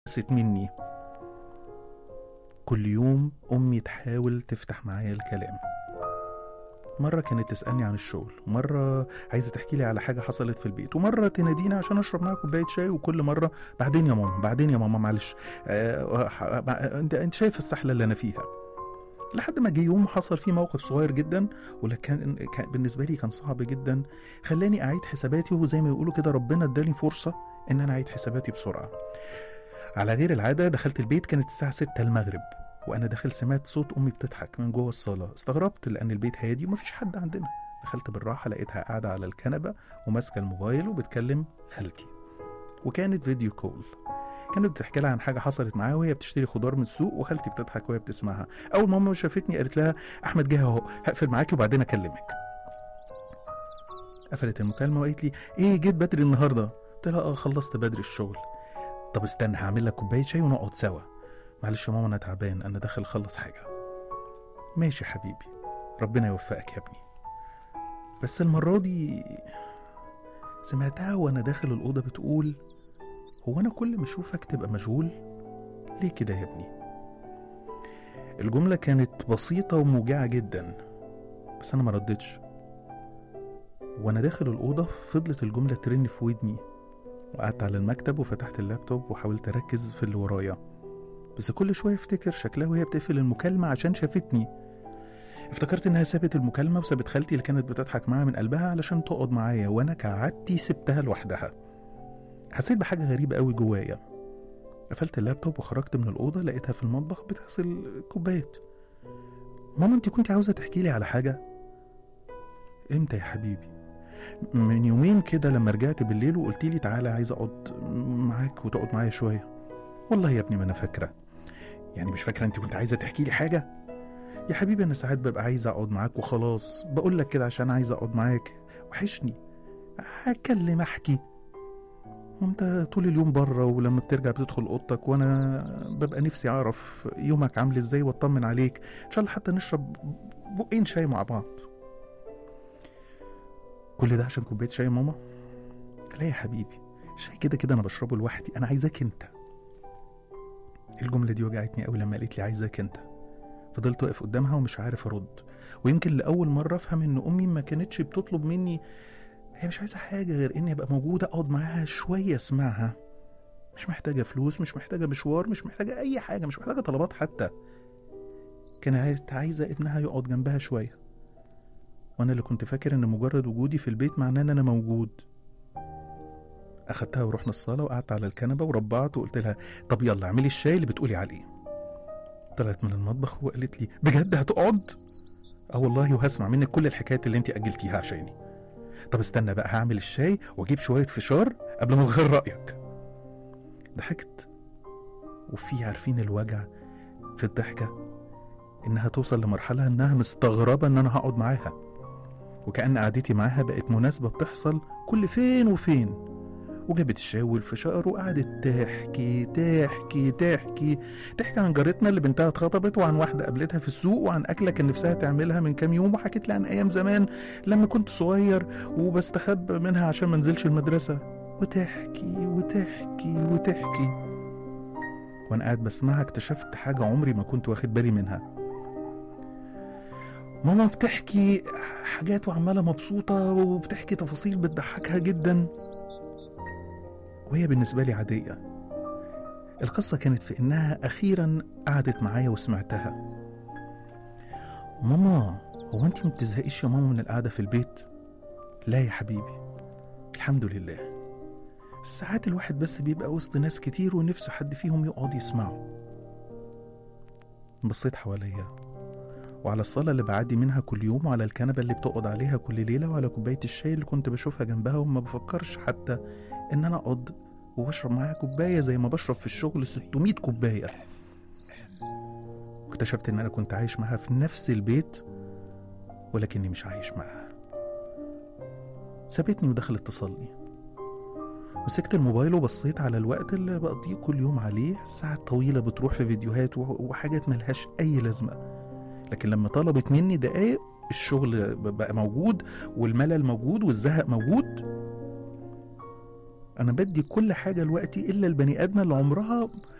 ست مني كل يوم أمي تحاول تفتح معايا الكلام مرة كانت تسألني عن الشغل مرة عايزة تحكي لي على حاجة حصلت في البيت ومرة تناديني عشان أشرب معاها كوباية شاي وكل مرة بعدين يا ماما بعدين يا ماما معلش آه آه أنت أنت شايف السحلة اللي أنا فيها لحد ما جه يوم حصل فيه موقف صغير جدا ولكن كان بالنسبة لي كان صعب جدا خلاني أعيد حساباتي وزي ما يقولوا كده ربنا اداني فرصة إن أنا أعيد حساباتي بسرعة على غير العادة دخلت البيت كانت الساعة 6 المغرب وأنا داخل سمعت صوت أمي بتضحك من جوه الصالة استغربت لأن البيت هادي ومفيش حد عندنا دخلت بالراحة لقيتها قاعدة على الكنبة وماسكة الموبايل وبتكلم خالتي وكانت فيديو كول كانت بتحكي لها عن حاجة حصلت معاها وهي بتشتري خضار من السوق وخالتي بتضحك وهي بتسمعها أول ما ماما شافتني قالت لها أحمد جه أهو هقفل معاكي وبعدين أكلمك قفلت المكالمة وقالت لي إيه جيت بدري النهاردة قلت لها اه خلصت بدري الشغل طب استنى هعمل لك كوبايه شاي ونقعد سوا معلش يا ماما انا تعبان انا داخل اخلص حاجه ماشي حبيبي ربنا يوفقك يا ابني بس المره دي سمعتها وانا داخل الاوضه بتقول هو انا كل ما اشوفك تبقى مشغول ليه كده يا ابني الجمله كانت بسيطه وموجعه جدا بس انا ما ردتش وانا داخل الاوضه فضلت الجمله ترن في ودني وقعدت على المكتب وفتحت اللابتوب وحاولت اركز في اللي ورايا بس كل شويه افتكر شكلها وهي بتقفل المكالمه عشان شافتني افتكرت انها سابت المكالمه وسابت خالتي اللي كانت بتضحك معاها من قلبها علشان تقعد معايا وانا كعادتي سبتها لوحدها حسيت بحاجه غريبه قوي جوايا قفلت اللابتوب وخرجت من الاوضه لقيتها في المطبخ بتغسل كوبايات ماما انت كنت عاوزه تحكي لي على حاجه امتى يا حبيبي من يومين كده لما رجعت بالليل وقلت لي تعالى عايز اقعد معاك وتقعد معايا شويه والله يا ابني ما انا فاكره يعني مش فاكره انت كنت عايزه تحكي لي حاجه يا حبيبي انا ساعات ببقى عايز اقعد معاك وخلاص بقول لك كده عشان عايز اقعد معاك وحشني هتكلم احكي وانت طول اليوم بره ولما بترجع بتدخل اوضتك وانا ببقى نفسي اعرف يومك عامل ازاي واطمن عليك ان شاء الله حتى نشرب بقين شاي مع بعض كل ده عشان كوبايه شاي يا ماما لا يا حبيبي الشاي كده كده انا بشربه لوحدي انا عايزاك انت الجمله دي وجعتني قوي لما قالت لي عايزاك انت فضلت واقف قدامها ومش عارف ارد ويمكن لاول مره افهم ان امي ما كانتش بتطلب مني هي مش عايزه حاجه غير اني ابقى موجوده اقعد معاها شويه اسمعها مش محتاجه فلوس مش محتاجه مشوار مش محتاجه اي حاجه مش محتاجه طلبات حتى كانت عايزه ابنها يقعد جنبها شويه وانا اللي كنت فاكر ان مجرد وجودي في البيت معناه ان انا موجود اخدتها ورحنا الصاله وقعدت على الكنبه وربعت وقلت لها طب يلا اعملي الشاي اللي بتقولي عليه طلعت من المطبخ وقالت لي بجد هتقعد اه والله وهسمع منك كل الحكايات اللي انت اجلتيها عشاني طب استنى بقى هعمل الشاي واجيب شويه فشار قبل ما تغير رايك ضحكت وفي عارفين الوجع في الضحكه انها توصل لمرحله انها مستغربه ان انا هقعد معاها وكأن قعدتي معاها بقت مناسبة بتحصل كل فين وفين وجابت الشاي والفشار وقعدت تحكي تحكي تحكي تحكي عن جارتنا اللي بنتها اتخطبت وعن واحدة قابلتها في السوق وعن أكلة كان نفسها تعملها من كام يوم وحكت لي عن أيام زمان لما كنت صغير وبستخبى منها عشان ما انزلش المدرسة وتحكي وتحكي وتحكي وأنا قاعد بسمعها اكتشفت حاجة عمري ما كنت واخد بالي منها ماما بتحكي حاجات وعمالة مبسوطة وبتحكي تفاصيل بتضحكها جدا وهي بالنسبة لي عادية القصة كانت في إنها أخيرا قعدت معايا وسمعتها ماما هو أنت ما بتزهقيش يا ماما من القعدة في البيت؟ لا يا حبيبي الحمد لله ساعات الواحد بس بيبقى وسط ناس كتير ونفسه حد فيهم يقعد يسمعه بصيت حواليا وعلى الصالة اللي بعدي منها كل يوم وعلى الكنبة اللي بتقعد عليها كل ليلة وعلى كوباية الشاي اللي كنت بشوفها جنبها وما بفكرش حتى إن أنا أقعد وبشرب معاها كوباية زي ما بشرب في الشغل 600 كوباية واكتشفت إن أنا كنت عايش معاها في نفس البيت ولكني مش عايش معاها سابتني ودخلت تصلي مسكت الموبايل وبصيت على الوقت اللي بقضيه كل يوم عليه ساعات طويلة بتروح في فيديوهات وحاجات ملهاش أي لازمة لكن لما طلبت مني دقايق الشغل بقى موجود والملل موجود والزهق موجود انا بدي كل حاجه لوقتي الا البني ادمه اللي عمرها